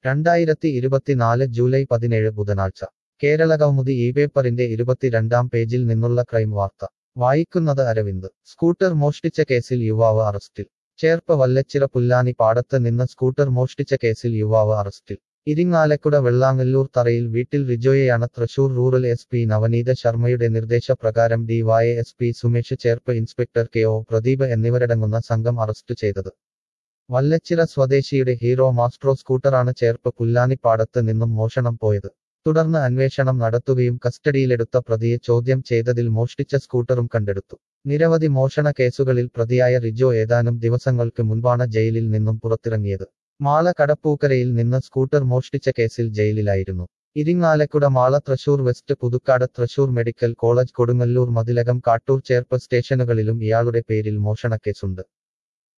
രണ്ടായിരത്തി ഇരുപത്തിനാല് ജൂലൈ പതിനേഴ് ബുധനാഴ്ച കേരളകൗമുദി ഈ പേപ്പറിന്റെ ഇരുപത്തിരണ്ടാം പേജിൽ നിന്നുള്ള ക്രൈം വാർത്ത വായിക്കുന്നത് അരവിന്ദ് സ്കൂട്ടർ മോഷ്ടിച്ച കേസിൽ യുവാവ് അറസ്റ്റിൽ ചേർപ്പ് വല്ലച്ചിറ പുല്ലാനി പാടത്ത് നിന്ന് സ്കൂട്ടർ മോഷ്ടിച്ച കേസിൽ യുവാവ് അറസ്റ്റിൽ ഇരിങ്ങാലക്കുട വെള്ളാങ്ങല്ലൂർ തറയിൽ വീട്ടിൽ റിജോയെയാണ് Thrissur rural S P Navaneeth ശർമ്മയുടെ നിർദ്ദേശപ്രകാരം D Y S P Sumesh Cherpu inspector K O Pradeep എന്നിവരടങ്ങുന്ന സംഘം അറസ്റ്റ് ചെയ്തത് വല്ലച്ചിറ സ്വദേശിയുടെ ഹീറോ മാസ്ട്രോ സ്കൂട്ടറാണ് ചേർപ്പ് പുല്ലാനിപ്പാടത്ത് നിന്നും മോഷണം പോയത് തുടർന്ന് അന്വേഷണം നടത്തുകയും കസ്റ്റഡിയിലെടുത്ത പ്രതിയെ ചോദ്യം ചെയ്തതിൽ മോഷ്ടിച്ച സ്കൂട്ടറും കണ്ടെടുത്തു നിരവധി മോഷണ കേസുകളിൽ പ്രതിയായ റിജോ ഏതാനും ദിവസങ്ങൾക്ക് മുൻപാണ് ജയിലിൽ നിന്നും പുറത്തിറങ്ങിയത് മാള കടപ്പൂക്കരയിൽ നിന്ന് സ്കൂട്ടർ മോഷ്ടിച്ച കേസിൽ ജയിലിലായിരുന്നു Irinjalakuda Mala Thrissur west Puthukkad Thrissur medical college Kodungallur Mathilakam Kattoor Cherpu സ്റ്റേഷനുകളിലും ഇയാളുടെ പേരിൽ മോഷണക്കേസുണ്ട്